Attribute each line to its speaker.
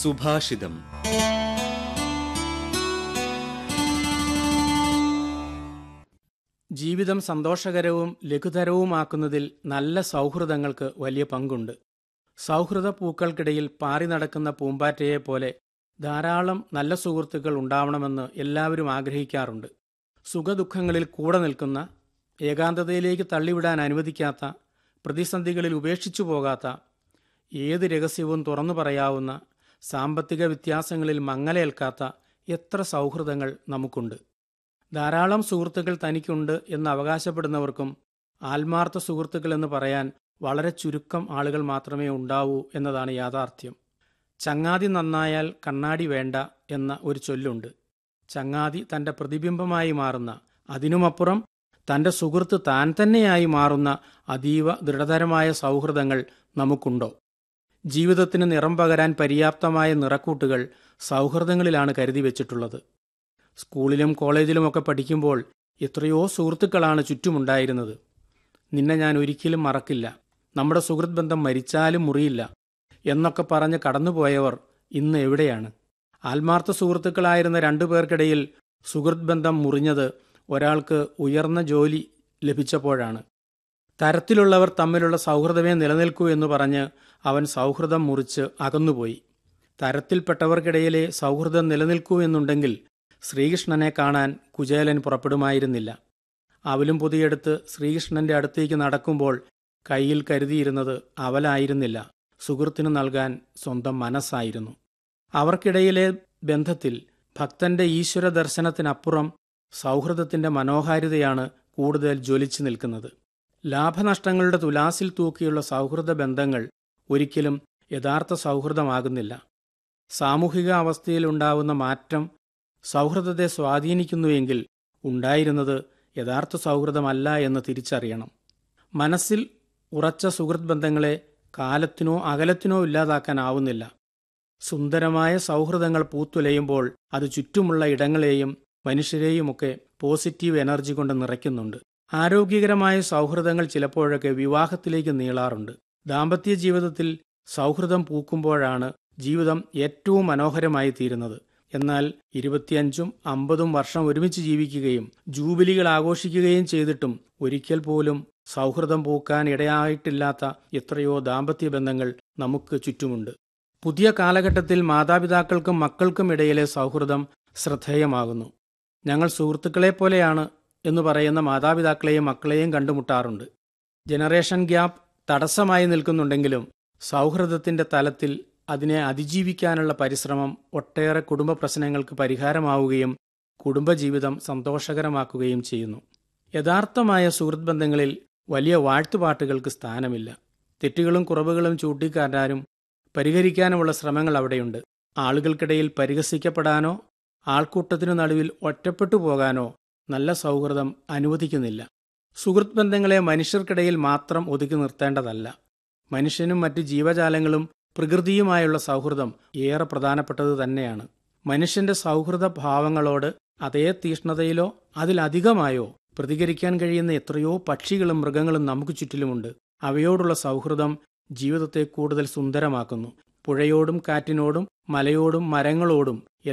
Speaker 1: സുഭാഷിതം
Speaker 2: ജീവിതം സന്തോഷകരവും ലഘുതരവുമാക്കുന്നതിൽ നല്ല സൗഹൃദങ്ങൾക്ക് വലിയ പങ്കുണ്ട് സൗഹൃദ പൂക്കൾക്കിടയിൽ പാറി നടക്കുന്ന പൂമ്പാറ്റയെ പോലെ ധാരാളം നല്ല സുഹൃത്തുക്കൾ ഉണ്ടാവണമെന്ന് എല്ലാവരും ആഗ്രഹിക്കാറുണ്ട് സുഖദുഃഖങ്ങളിൽ കൂടെ നിൽക്കുന്ന ഏകാന്തതയിലേക്ക് തള്ളിവിടാൻ അനുവദിക്കാത്ത പ്രതിസന്ധികളിൽ ഉപേക്ഷിച്ചു പോകാത്ത ഏത് രഹസ്യവും തുറന്നു പറയാവുന്ന സാമ്പത്തിക വ്യത്യാസങ്ങളിൽ മങ്ങലേൽക്കാത്ത എത്ര സൗഹൃദങ്ങൾ നമുക്കുണ്ട് ധാരാളം സുഹൃത്തുക്കൾ തനിക്കുണ്ട് എന്ന് അവകാശപ്പെടുന്നവർക്കും ആത്മാർത്ഥ സുഹൃത്തുക്കൾ എന്ന് പറയാൻ വളരെ ചുരുക്കം ആളുകൾ മാത്രമേ ഉണ്ടാവൂ എന്നതാണ് യാഥാർത്ഥ്യം ചങ്ങാതി നന്നായാൽ കണ്ണാടി വേണ്ട എന്ന ഒരു ചൊല്ലുണ്ട് ചങ്ങാതി തന്റെ പ്രതിബിംബമായി മാറുന്ന അതിനുമപ്പുറം തന്റെ സുഹൃത്ത് താൻ തന്നെയായി മാറുന്ന അതീവ ദൃഢതരമായ സൗഹൃദങ്ങൾ നമുക്കുണ്ടോ ജീവിതത്തിന് നിറം പകരാൻ പര്യാപ്തമായ നിറക്കൂട്ടുകൾ സൗഹൃദങ്ങളിലാണ് കരുതി വെച്ചിട്ടുള്ളത് സ്കൂളിലും കോളേജിലുമൊക്കെ പഠിക്കുമ്പോൾ എത്രയോ സുഹൃത്തുക്കളാണ് ചുറ്റുമുണ്ടായിരുന്നത് നിന്നെ ഞാൻ ഒരിക്കലും മറക്കില്ല നമ്മുടെ സുഹൃത്ത് ബന്ധം മരിച്ചാലും മുറിയില്ല എന്നൊക്കെ പറഞ്ഞ് കടന്നുപോയവർ ഇന്ന് എവിടെയാണ് ആത്മാർത്ഥ സുഹൃത്തുക്കളായിരുന്ന രണ്ടു പേർക്കിടയിൽ സുഹൃത്ത് ബന്ധം മുറിഞ്ഞത് ഒരാൾക്ക് ഉയർന്ന ജോലി ലഭിച്ചപ്പോഴാണ് തരത്തിലുള്ളവർ തമ്മിലുള്ള സൗഹൃദമേ നിലനിൽക്കൂ എന്ന് പറഞ്ഞ് അവൻ സൗഹൃദം മുറിച്ച് അകന്നുപോയി തരത്തിൽപ്പെട്ടവർക്കിടയിലെ സൗഹൃദം നിലനിൽക്കൂ എന്നുണ്ടെങ്കിൽ ശ്രീകൃഷ്ണനെ കാണാൻ കുചേലൻ പുറപ്പെടുമായിരുന്നില്ല അവലും പൊതിയെടുത്ത് ശ്രീകൃഷ്ണന്റെ അടുത്തേക്ക് നടക്കുമ്പോൾ കയ്യിൽ കരുതിയിരുന്നത് അവലായിരുന്നില്ല സുഹൃത്തിനു നൽകാൻ സ്വന്തം മനസ്സായിരുന്നു അവർക്കിടയിലെ ബന്ധത്തിൽ ഭക്തന്റെ ഈശ്വര ദർശനത്തിനപ്പുറം സൗഹൃദത്തിന്റെ മനോഹാരിതയാണ് കൂടുതൽ ജ്വലിച്ചു നിൽക്കുന്നത് ലാഭനഷ്ടങ്ങളുടെ തുലാസിൽ തൂക്കിയുള്ള സൗഹൃദ ബന്ധങ്ങൾ ഒരിക്കലും യഥാർത്ഥ സൗഹൃദമാകുന്നില്ല സാമൂഹിക അവസ്ഥയിലുണ്ടാവുന്ന മാറ്റം സൗഹൃദത്തെ സ്വാധീനിക്കുന്നുവെങ്കിൽ ഉണ്ടായിരുന്നത് യഥാർത്ഥ സൗഹൃദമല്ല എന്ന് തിരിച്ചറിയണം മനസ്സിൽ ഉറച്ച സുഹൃത്ത് ബന്ധങ്ങളെ കാലത്തിനോ അകലത്തിനോ ഇല്ലാതാക്കാനാവുന്നില്ല സുന്ദരമായ സൗഹൃദങ്ങൾ പൂത്തുലയുമ്പോൾ അത് ചുറ്റുമുള്ള ഇടങ്ങളെയും മനുഷ്യരെയുമൊക്കെ പോസിറ്റീവ് എനർജി കൊണ്ട് നിറയ്ക്കുന്നുണ്ട് ആരോഗ്യകരമായ സൗഹൃദങ്ങൾ ചിലപ്പോഴൊക്കെ വിവാഹത്തിലേക്ക് നീളാറുണ്ട് ദാമ്പത്യ ജീവിതത്തിൽ സൗഹൃദം പൂക്കുമ്പോഴാണ് ജീവിതം ഏറ്റവും മനോഹരമായി തീരുന്നത് എന്നാൽ ഇരുപത്തിയഞ്ചും അമ്പതും വർഷം ഒരുമിച്ച് ജീവിക്കുകയും ജൂബിലികൾ ആഘോഷിക്കുകയും ചെയ്തിട്ടും ഒരിക്കൽ പോലും സൗഹൃദം പൂക്കാൻ ഇടയായിട്ടില്ലാത്ത എത്രയോ ദാമ്പത്യ ബന്ധങ്ങൾ നമുക്ക് ചുറ്റുമുണ്ട് പുതിയ കാലഘട്ടത്തിൽ മാതാപിതാക്കൾക്കും മക്കൾക്കും ഇടയിലെ സൗഹൃദം ശ്രദ്ധേയമാകുന്നു ഞങ്ങൾ സുഹൃത്തുക്കളെ പോലെയാണ് എന്ന് പറയുന്ന മാതാപിതാക്കളെയും മക്കളെയും കണ്ടുമുട്ടാറുണ്ട് ജനറേഷൻ ഗ്യാപ്പ് തടസ്സമായി നിൽക്കുന്നുണ്ടെങ്കിലും സൗഹൃദത്തിന്റെ തലത്തിൽ അതിനെ അതിജീവിക്കാനുള്ള പരിശ്രമം ഒട്ടേറെ കുടുംബ പ്രശ്നങ്ങൾക്ക് പരിഹാരമാവുകയും കുടുംബജീവിതം സന്തോഷകരമാക്കുകയും ചെയ്യുന്നു യഥാർത്ഥമായ സുഹൃത്ത് ബന്ധങ്ങളിൽ വലിയ വാഴ്ത്തുപാട്ടുകൾക്ക് സ്ഥാനമില്ല തെറ്റുകളും കുറവുകളും ചൂണ്ടിക്കാട്ടാനും പരിഹരിക്കാനുമുള്ള ശ്രമങ്ങൾ അവിടെയുണ്ട് ആളുകൾക്കിടയിൽ പരിഹസിക്കപ്പെടാനോ ആൾക്കൂട്ടത്തിനു നടുവിൽ ഒറ്റപ്പെട്ടു പോകാനോ നല്ല സൗഹൃദം അനുവദിക്കുന്നില്ല സുഹൃത്ത് ബന്ധങ്ങളെ മനുഷ്യർക്കിടയിൽ മാത്രം ഒതുക്കി നിർത്തേണ്ടതല്ല മനുഷ്യനും മറ്റ് ജീവജാലങ്ങളും പ്രകൃതിയുമായുള്ള സൗഹൃദം ഏറെ പ്രധാനപ്പെട്ടത് തന്നെയാണ് മനുഷ്യന്റെ സൗഹൃദ ഭാവങ്ങളോട് അതേ തീഷ്ണതയിലോ അതിലധികമായോ പ്രതികരിക്കാൻ കഴിയുന്ന എത്രയോ പക്ഷികളും മൃഗങ്ങളും നമുക്ക് ചുറ്റിലുമുണ്ട് അവയോടുള്ള സൗഹൃദം ജീവിതത്തെ കൂടുതൽ സുന്ദരമാക്കുന്നു പുഴയോടും കാറ്റിനോടും മലയോടും മരങ്ങളോടും